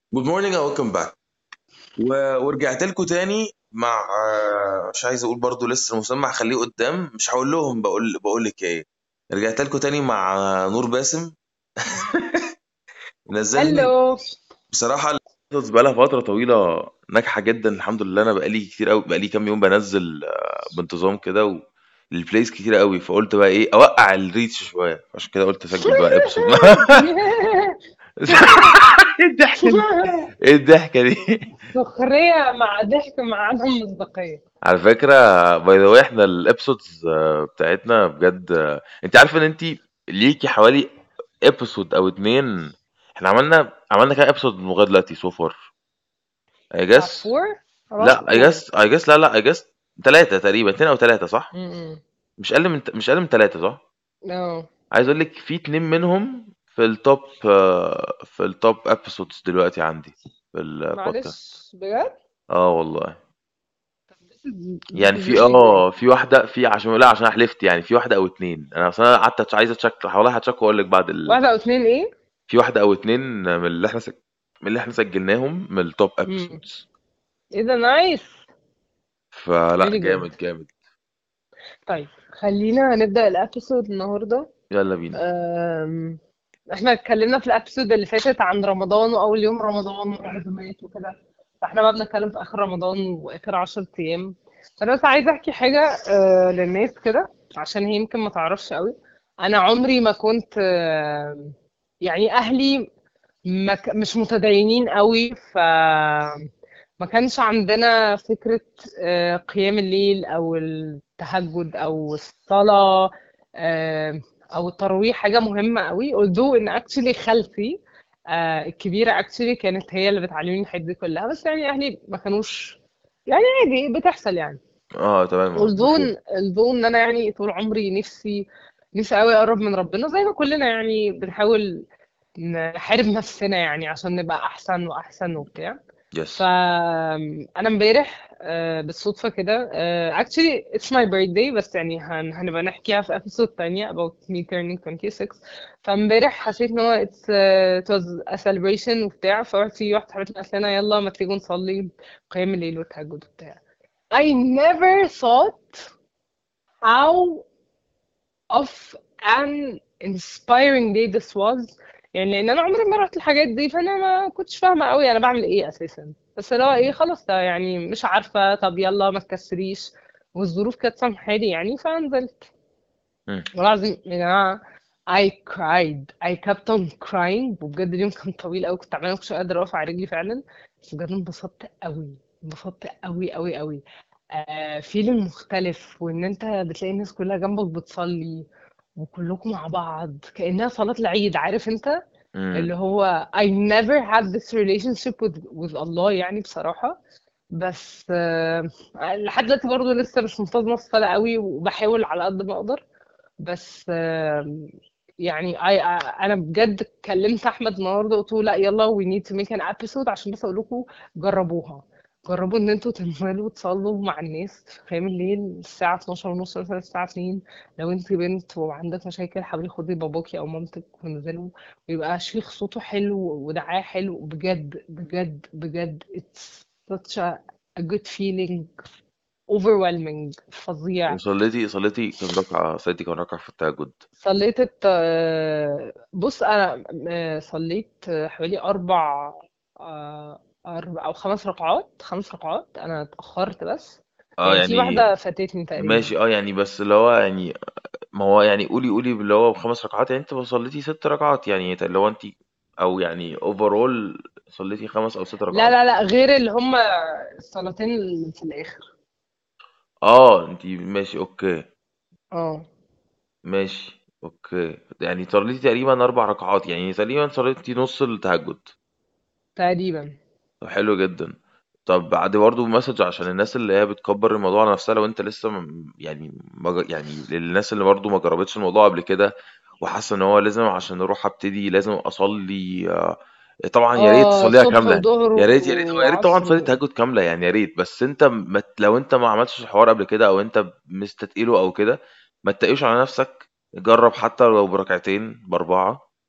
جود مورنينج اند ويلكم باك ورجعت لكم تاني مع آه، مش عايز اقول برضو لسه المسمى هخليه قدام مش هقول لهم بقول بقول لك ايه رجعت لكم تاني مع آه، نور باسم نزلني هلو بصراحة القصص بقالها فترة طويلة ناجحة جدا الحمد لله انا بقالي كتير قوي بقالي كام يوم بنزل آه، بانتظام كده والبلايز كتير قوي فقلت بقى ايه اوقع الريتش شوية عشان كده قلت اسجل بقى ابسود ايه الضحكة دي ايه الضحكة دي سخرية مع ضحك مع عدم مصداقية على فكرة باي ذا واي احنا الابسودز بتاعتنا بجد آه، انت عارفة ان انت ليكي حوالي ابسود او اتنين احنا عملنا عملنا كام ابسود لغاية دلوقتي سو فار اي about جس four about لا اي four جس اي جس لا لا اي جس تلاتة تقريبا اتنين او تلاتة صح م-م. مش اقل من مش اقل من تلاتة صح no عايز اقول لك في اتنين منهم في التوب آه، في التوب ابسودز دلوقتي عندي في البودكاست معلش بجد اه والله this is this يعني is في really اه great في واحدة في عشان لا عشان حلفت يعني في واحدة او اتنين انا اصلا قعدت عايز اتشك والله هتشك واقول لك بعد ال... واحدة أو اتنين إيه؟ في واحدة او اتنين من اللي احنا سج... من اللي احنا سجلناهم من التوب م. ابيسودز إيه ده نايس فلا really good جامد جامد طيب خلينا نبدأ الأبيسود النهاردة يلا بينا أم... احنا اتكلمنا في الأبيسود اللي فاتت عن رمضان وأول يوم رمضان والعزومات وكده فاحنا بقى بنتكلم في آخر رمضان وآخر عشر أيام فأنا بس عايزة أحكي حاجة آه، للناس كده عشان هي يمكن ما تعرفش قوي أنا عمري ما كنت آه، يعني أهلي ما ك... مش متدينين قوي ف ما كانش عندنا فكرة آه، قيام الليل أو التهجد أو الصلاة آه، أو التراويح حاجة مهمة قوي although إن actually خالتي آه، الكبيرة actually كانت هي اللي بتعلمني الحاجات دي كلها بس يعني أهلي ما كانوش يعني عادي بتحصل يعني اه تمام اه although مفهوم although إن أنا يعني طول عمري نفسي نفسي قوي أقرب من ربنا زي ما كلنا يعني بنحاول نحارب نفسنا يعني عشان نبقى احسن واحسن وبتاع يس فانا امبارح آه، بالصدفه كده آه، actually it's my birthday بس يعني هن... هنبقى نحكيها في episode تانية about me turning 26 فامبارح حسيت ان هو it's uh, it was a celebration وبتاع فرحت في واحده حبيبتي قالت لنا يلا ما تيجوا نصلي قيام الليل والتهجد وبتاع I never thought how of an inspiring day this was يعني لان انا عمري ما رحت الحاجات دي فانا ما كنتش فاهمه قوي انا بعمل ايه اساسا بس اللي هو ايه خلاص ده يعني مش عارفه طب يلا ما تكسريش والظروف كانت سامحالي يعني فنزلت مم. والله العظيم يا جماعه I cried I kept on crying وبجد اليوم كان طويل قوي كنت تعبانه مكنتش قادره اقف على رجلي فعلا بس بجد انبسطت قوي انبسطت قوي قوي قوي آه فيلم مختلف وان انت بتلاقي الناس كلها جنبك بتصلي وكلكم مع بعض كأنها صلاة العيد عارف انت مم. اللي هو I never had this relationship with, with الله يعني بصراحة بس آه لحد دلوقتي برضه لسه مش منتظمة في الصلاة قوي وبحاول على قد ما اقدر بس آه يعني I, I, انا بجد كلمت احمد النهارده قلت له لا يلا we need to make an episode عشان بس اقول لكم جربوها جربوا ان انتوا تنزلوا تصلوا مع الناس في قيام الليل الساعة 12 ونص مثلا الساعة 2 لو انت بنت وعندك مشاكل حاولي خدي باباكي او مامتك وانزلوا ويبقى شيخ صوته حلو ودعاه حلو بجد بجد بجد it's such a, a good feeling overwhelming فظيع وصليتي صليتي كم ركعة صليتي كم ركعة في التهجد صليت الت... بص انا آه، صليت حوالي اربع آه، اربع او خمس ركعات خمس ركعات انا اتاخرت بس اه يعني في يعني واحده فاتتني تقريبا ماشي اه يعني بس اللي هو يعني ما هو يعني قولي قولي اللي هو خمس ركعات يعني انت صليتي ست ركعات يعني اللي هو انت او يعني اوفرول صليتي خمس او ست لا ركعات لا لا غير اللي هم الصلاتين اللي في الاخر اه انت ماشي اوكي اه ماشي اوكي يعني صليتي تقريبا اربع ركعات يعني تقريبا صليتي نص التهجد تقريبا طب حلو جدا طب بعد برضه مسج عشان الناس اللي هي بتكبر الموضوع على نفسها لو انت لسه م- يعني ما ج- يعني للناس اللي برضه ما جربتش الموضوع قبل كده وحاسه ان هو لازم عشان اروح ابتدي لازم اصلي آه، طبعا يا ريت اه تصليها صبح كامله وظهر يا ريت يا ريت هو يا ريت طبعا وعصر تصلي و... تهجد كامله يعني يا ريت بس انت ما ت- لو انت ما عملتش الحوار قبل كده او انت مستتقله او كده ما تتقلش على نفسك جرب حتى لو بركعتين باربعه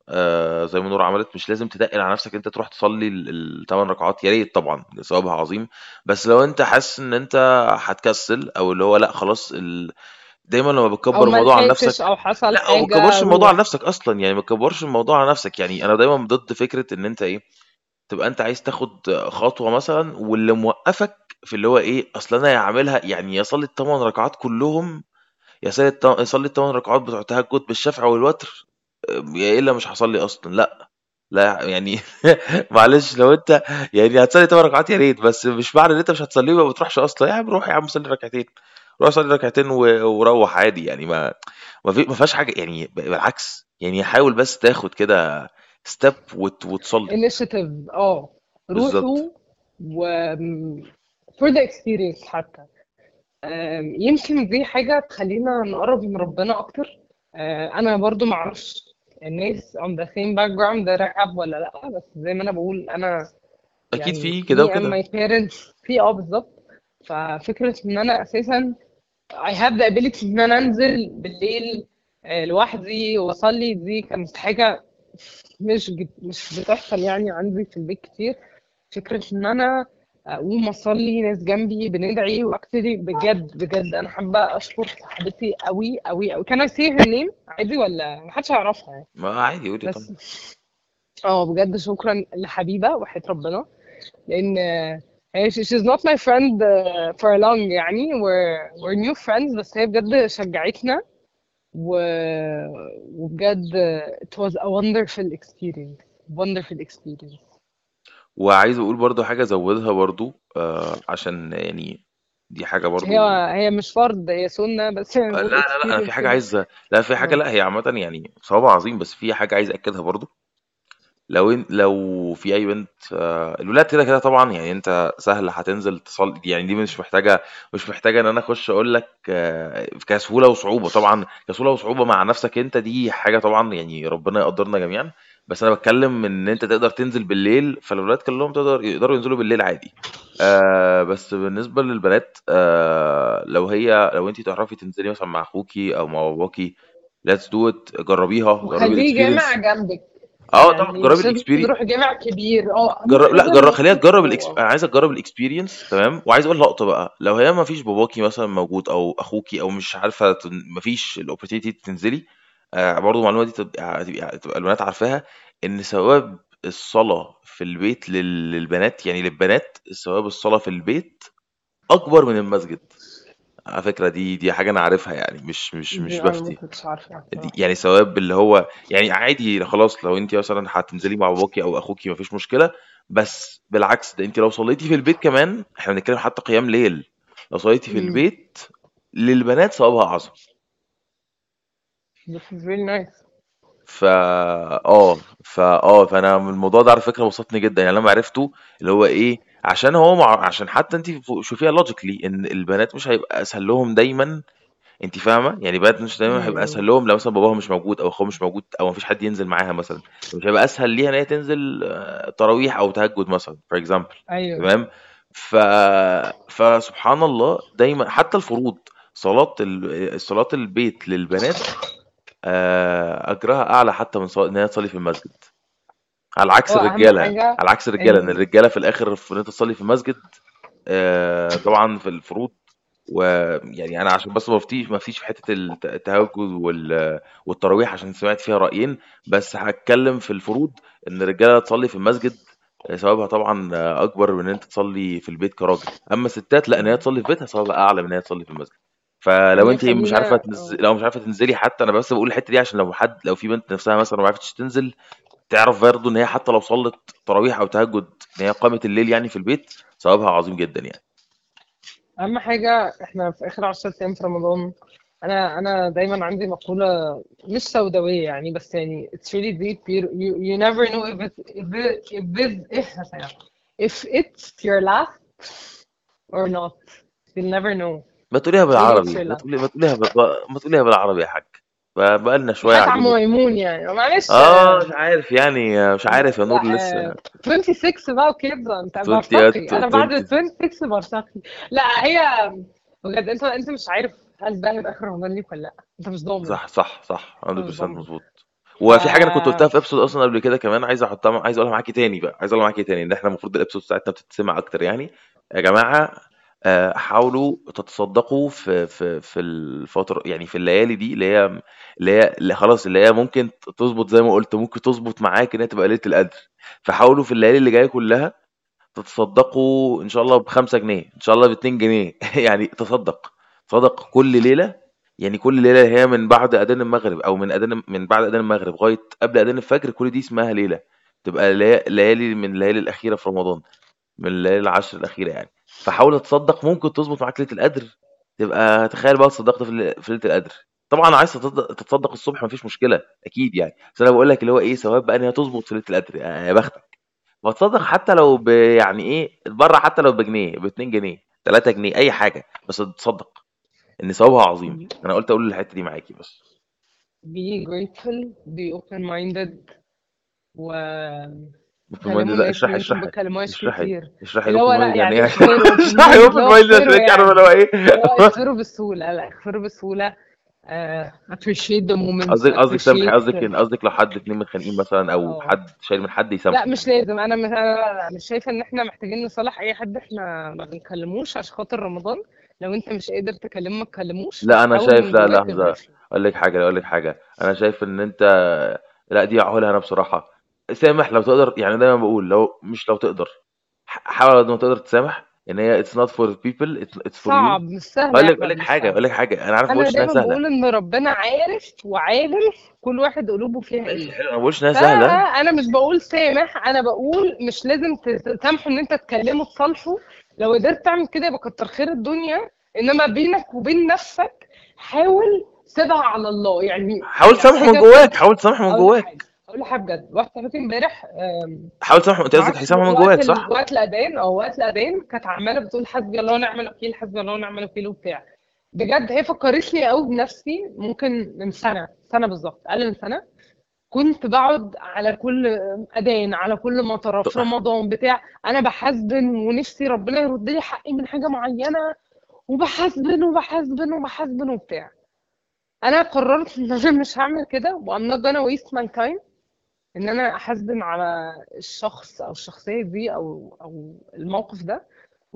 آه زي ما نور عملت مش لازم تتقل على نفسك انت تروح تصلي الثمان ركعات يا ريت طبعا ثوابها عظيم بس لو انت حاسس ان انت هتكسل او اللي هو لا خلاص ال... دايما لما او بتكبر ما الموضوع على لحقتش نفسك او حصل لا او ما حاجة تكبرش الموضوع على روح نفسك اصلا يعني ما تكبرش الموضوع على نفسك يعني انا دايما ضد فكره ان انت ايه تبقى انت عايز تاخد خطوه مثلا واللي موقفك في اللي هو ايه اصل انا يعملها يعني يصلي الثمان ركعات كلهم يا سيد يصلي الثمان ركعات بتوع التهجد بالشفع والوتر يا الا مش هصلي اصلا لا لا يعني معلش لو انت يعني هتصلي تمن ركعات يا ريت بس مش معنى ان انت مش هتصليهم ما بتروحش اصلا يا عم روح يا عم صلي ركعتين روح صلي ركعتين و- وروح عادي يعني ما ما في ما فيهاش حاجه يعني بالعكس يعني حاول بس تاخد كده ستيب وت... وتصلي initiative اه بالظبط روحوا و for the experience حتى آم، يمكن دي حاجة تخلينا نقرب من ربنا أكتر آه، أنا برضو معرفش الناس on the same background ده رعب ولا لأ بس زي ما أنا بقول أنا اكيد يعني في كده me and وكده my parents في اه بالظبط ففكرة إن أنا أساسا I have the ability إن أنا أنزل بالليل آه، لوحدي وأصلي دي كانت حاجة مش جد- مش بتحصل يعني عندي في البيت كتير فكرة إن أنا أقوم أصلي ناس جنبي بندعي وأكتري بجد بجد أنا حابة أشكر صاحبتي أوي أوي أوي كان I say her name عادي ولا محدش يعرفها يعني ما عادي قولي طبعا بس اه بجد شكرا لحبيبة وحياة ربنا لأن هي she- she's not my friend uh, for long يعني we're, we're new friends بس هي بجد شجعتنا و... وبجد it was a wonderful experience wonderful experience وعايز اقول برضو حاجه زودها برضو آه عشان يعني دي حاجه هي برضو هي مش فرض هي سنة بس هي آه، لا بنقول لا لا انا في experience حاجه كده عايز لا في حاجه اه لا هي عامه يعني صواب عظيم بس في حاجه عايز اكدها برضو لو إن لو في اي بنت آه، الولاد كده كده طبعا يعني انت سهل هتنزل تصلي يعني دي مش محتاجه مش محتاجه ان انا اخش اقول لك آه، كسهوله وصعوبه طبعا كسهوله وصعوبه مع نفسك انت دي حاجه طبعا يعني ربنا يقدرنا جميعا بس انا بتكلم ان انت تقدر تنزل بالليل فالولاد كلهم تقدر يقدروا ينزلوا بالليل عادي آه بس بالنسبه للبنات آه لو هي لو انت تعرفي تنزلي مثلا مع اخوكي او مع باباكي let's do it جربيها جربي وخليه جامع الاكسبيرينس جنبك اه طبعا يعني جربي مش لازم الاكسبيرينس تروح جامع كبير اه اهم جرب لا حاجة جرب ان خليها انتوا تجرب الإكس... تبقوا انا عايزك تجرب الاكسبيرينس تمام وعايز اقول لقطه بقى لو هي ما فيش باباكي مثلا موجود او اخوكي او مش عارفه تن... ما فيش الاوبورتيتي تنزلي آه برضه المعلومه دي تبقى تبقى, تبقى البنات عارفاها ان ثواب الصلاه في البيت لل... للبنات يعني للبنات ثواب الصلاه في البيت اكبر من المسجد على فكره دي دي حاجه انا عارفها يعني مش مش دي مش انا ما بفتي كنتش عارفة دي بصراحة يعني ثواب اللي هو يعني عادي خلاص لو انت مثلا هتنزلي مع باباكي او اخوكي مفيش مشكله بس بالعكس ده انت لو صليتي في البيت كمان احنا بنتكلم حتى قيام ليل لو صليتي في امم البيت للبنات ثوابها اعظم this is really nice فا اه فا اه فانا من الموضوع ده على فكره بسطني جدا يعني لما عرفته اللي هو ايه عشان هو مع... عشان حتى انت شوفيها لوجيكلي ان البنات مش هيبقى اسهل لهم دايما انت فاهمه يعني بنات مش دايما هيبقى امم اسهل لهم لو مثلا باباها مش موجود او اخوها مش موجود او مفيش حد ينزل معاها مثلا مش هيبقى اسهل ليها ان هي تنزل آه، تراويح او تهجد مثلا فور اكزامبل ايوه تمام ف فسبحان الله دايما حتى الفروض صلاة ال... صلاة البيت للبنات آه، اجرها اعلى حتى من صلاة ان هي تصلي في المسجد على عكس هو اهم الرجاله حاجة على عكس الرجاله ان ان الرجاله في الاخر في ان انت تصلي في المسجد آه، طبعا في الفروض ويعني انا عشان بس ما افتيش ما افتيش في حته الت- التهجد وال- والتراويح عشان سمعت فيها رايين بس هتكلم في الفروض ان الرجاله تصلي في المسجد آه، ثوابها طبعا آه، اكبر من ان انت تصلي في البيت كراجل اما الستات لا ان هي مم. تصلي في بيتها ثوابها اعلى من ان هي تصلي في المسجد فلو ودي انت مش عارفه خلينا تنزل اه لو مش عارفه تنزلي حتى انا بس بقول الحته دي عشان لو حد لو في بنت نفسها مثلا ما عرفتش تنزل تعرف برضه ان هي حتى لو صلت تراويح او تهجد ان هي قامت الليل يعني في البيت ثوابها عظيم جدا يعني اهم حاجة احنا في اخر عشر ايام في رمضان انا انا دايما عندي مقولة مش سوداوية يعني بس يعني it's really deep you, you, you never know if it, if it, if this إيه هسألها. if it's your last or not you'll never know ما تقوليها really it's بالعربي your ما last تقولي ما تقوليها ب... ما تقوليها بالعربي يا حاج ب- بقالنا شويه وحياة قاعدين عمو نت- ميمون يعني معلش اه مش آه، عارف يعني مش عارف يا لا نور لسه آه، 26 بقى وكده انت 20 برتقي انا بعد 20 26 برتقي لا هي بجد انت انت مش عارف هل ده هيبقى اخر رمضان ليك ولا لا انت مش ضامن صح صح صح انت مش 100% ضامن مظبوط ف وفي حاجه انا كنت قلتها في ابسود اصلا قبل كده كمان عايز احطها عايز اقولها معاكي تاني بقى عايز اقولها معاكي تاني ان احنا المفروض الابسود بتاعتنا بتتسمع اكتر يعني يا جماعه آه، حاولوا تتصدقوا في في في الفتره يعني في الليالي دي اللي هي اللي هي اللي خلاص اللي هي ممكن تظبط زي ما قلت ممكن تظبط معاك ان هي تبقى ليله القدر فحاولوا في الليالي اللي جايه كلها تتصدقوا ان شاء الله بخمسة جنيه ان شاء الله باتنين جنيه يعني تصدق تصدق كل ليله يعني كل ليله هي من بعد اذان المغرب او من اذان من بعد اذان المغرب لغايه قبل اذان الفجر كل دي اسمها ليله تبقى لي- ليالي من الليالي الاخيره في رمضان من الليالي العشر الاخيره يعني فحاول تصدق ممكن تظبط معاك ليله القدر تبقى تخيل بقى تصدقت في ليلة- في ليله القدر طبعا عايز تتصدق تتصدق الصبح مفيش مشكله اكيد يعني بس انا بقول لك اللي هو ايه ثواب بقى ان هي تظبط في ليله القدر يا بختك وتصدق حتى لو ب يعني ايه بره حتى لو بجنيه ب 2 جنيه 3 جنيه اي حاجه بس تصدق ان ثوابها عظيم انا قلت اقول الحته دي معاكي بس be grateful be open minded و open minded كلموا لا الناس اشرحي اللي انتم اشرحي بتكلموش اشرحي كتير اشرحي اللي هو open لا minded يعني يعني ايه اغفروا open اشرحي minded open اللي هو minded عشان اغفروا انت عارفه يعني اللي هو ايه اللي هو اغفروا بسهولة لا اغفروا بسهولة uh, appreciate the moments قصدك قصدك سامحي appreciate قصدك ان قصدك لو حد اتنين متخانقين مثلا او اه حد شايل من حد لا يسامحه مش لازم انا مش انا لا لا مش شايفه ان احنا محتاجين نصالح اي حد احنا ما بنكلموش عشان خاطر رمضان لو انت مش قادر تكلمه ما تكلموش لا بس انا حاول شايف من لا جواك لحظه تغفر اقول لك حاجه اقول لك حاجه انا شايف ان انت لا دي هقولها انا بصراحه سامح لو تقدر يعني دايما بقول لو مش لو تقدر ح- حاول قد ما تقدر تسامح ان هي it's not for people it's, it's for you صعب مش سهل اقول يا لك اقول احمد لك مش حاجه اقول سهل لك حاجه انا عارف ما انا بقولش انها دايما سهله بقول ان ربنا عارف وعالم كل واحد قلوبه فيها ماشي ايه حلو انا ما بقولش انها سهله فانا مش بقول سامح انا بقول مش لازم تسامحه ان انت تكلمه تصالحه لو قدرت تعمل كده يبقى كتر خير الدنيا انما بينك وبين نفسك حاول سيبها على الله يعني حاول تسامح من حاجه جواك حاول تسامح من اقول لك جواك حاجه اقول لك حاجه بجد واحده صاحبتي امبارح آم، حاول تسامح انت قصدك معرفش هيسامح من وقت جواك ال... صح وقت الاذان او وقت الاذان كانت عماله بتقول حسبي الله ونعم الوكيل حسبي الله ونعم الوكيل وبتاع بجد هي فكرتني قوي بنفسي ممكن من سنه سنه بالظبط اقل من سنه كنت بقعد على كل اذان على كل مطره في رمضان بتاع انا بحزبن ونفسي ربنا يرد لي حقي من حاجه معينه وبحزبن وبحزبن وبحزبن وبتاع انا قررت ان انا مش هعمل كده وام not gonna waste my time ان انا احزبن على الشخص او الشخصيه دي او او الموقف ده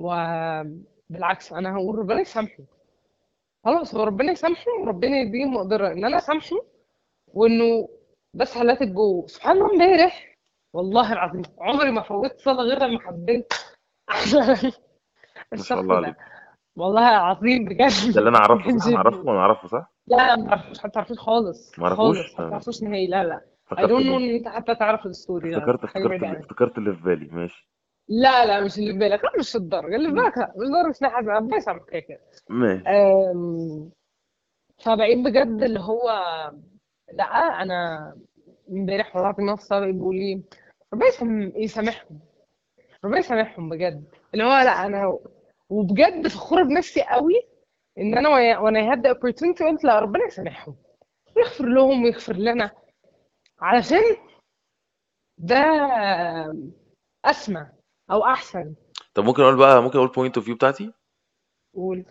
وبالعكس انا هقول ربنا يسامحه خلاص هو ربنا يسامحه وربنا يديه مقدره ان انا اسامحه وانه بس حالات الجو سبحان الله امبارح والله العظيم عمري ما فوتت صلاه غير لما حبيت على ما شاء الشخص الله ده عليك والله العظيم ده بجد اللي انا اعرفه كان صح انا اعرفه جميل ولا اعرفه صح لا لا ما تعرفوش حتى تعرفوش خالص ما اعرفوش خالص ما تعرفوش نهائي لا لا I افتكرت don't know اللي ان انت حتى تعرف الستوري لا لا افتكرت حاجه افتكرت بعيده اللي عنك افتكرت اللي في بالي ماشي لا لا مش اللي في بالك لا مش الدرجه اللي في بالك لا مش درجه ان حد ربنا يسامحك كده كده ماشي أم، فبقيت بجد اللي هو لا انا امبارح والله العظيم نفسي بقيت بقول ايه ربنا يسام- يسامحهم ربنا يسامحهم بجد اللي هو لا انا وبجد فخوره بنفسي قوي ان انا ويا- وانا هاد opportunity قلت لا ربنا يسامحهم ويغفر لهم ويغفر لنا علشان ده اسمى او احسن طب ممكن اقول بقى ممكن اقول بوينت اوف فيو بتاعتي قول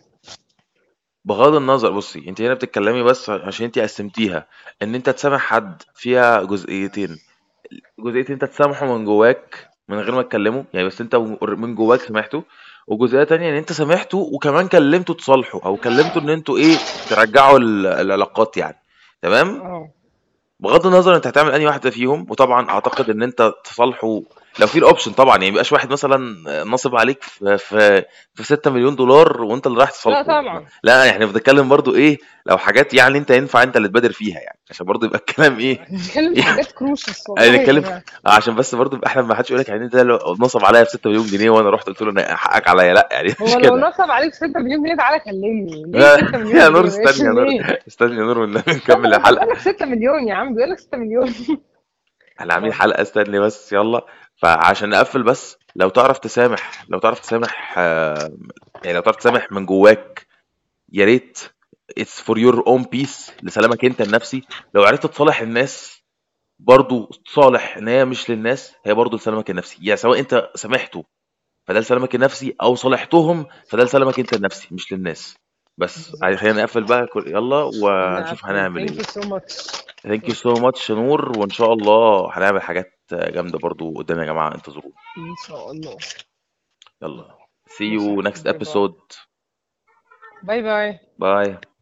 بغض النظر بصي انت هنا بتتكلمي بس عشان انت قسمتيها ان انت تسامح حد فيها جزئيتين جزئيه انت تسامحه من جواك من غير ما تكلمه يعني بس انت من جواك سامحته وجزئيه تانية ان انت سامحته وكمان كلمته تصالحه او كلمته ان انتوا ايه ترجعوا ال- العلاقات يعني تمام اه بغض النظر انت هتعمل انهي واحده فيهم وطبعا اعتقد ان انت تصالحه لو في الاوبشن طبعا يعني ميبقاش واحد مثلا نصب عليك في في في 6 مليون دولار وانت اللي رايح لا تصالحه طبعا لا احنا بنتكلم برضو ايه لو حاجات يعني انت ينفع انت اللي تبادر فيها يعني عشان برضو يبقى الكلام ايه بنتكلم في حاجات كروشس يعني والله يا نتكلم جماعه عشان بس برضو يبقى احنا ما حدش يقول لك يعني انت لو نصب عليا ب 6 مليون جنيه وانا رحت قلت له أنا حقك عليا لا يعني مش هو لو كده نصب عليك 6 مليون جنيه تعالى كلمني ليه لا 6 مليون يا نور جنيه ماشي استني يا نور ليه استني يا نور والنبي طب نكمل ما بيقول الحلقه لك 6 مليون يا عم بيقول لك 6 مليون احنا عاملين اه حلقه استني بس يلا فعشان نقفل بس لو تعرف تسامح لو تعرف تسامح آه، يعني لو تعرف تسامح من جواك يا ريت it's for your own peace لسلامك انت النفسي لو عرفت تصالح الناس برضو تصالح ان هي مش للناس هي برضو لسلامك النفسي يعني سواء انت سامحته فده لسلامك النفسي او صالحتهم فده لسلامك انت النفسي مش للناس بس بالظبط عايز خلينا نقفل بقى كل يلا ونشوف نقفل هنعمل thank ايه you so much ثانك يو سو ماتش نور وان شاء الله هنعمل حاجات جامده برضو قدام يا جماعه انتظرونا إن شاء الله يلا see ماشي you يا next حبيبي باي episode باي باي باي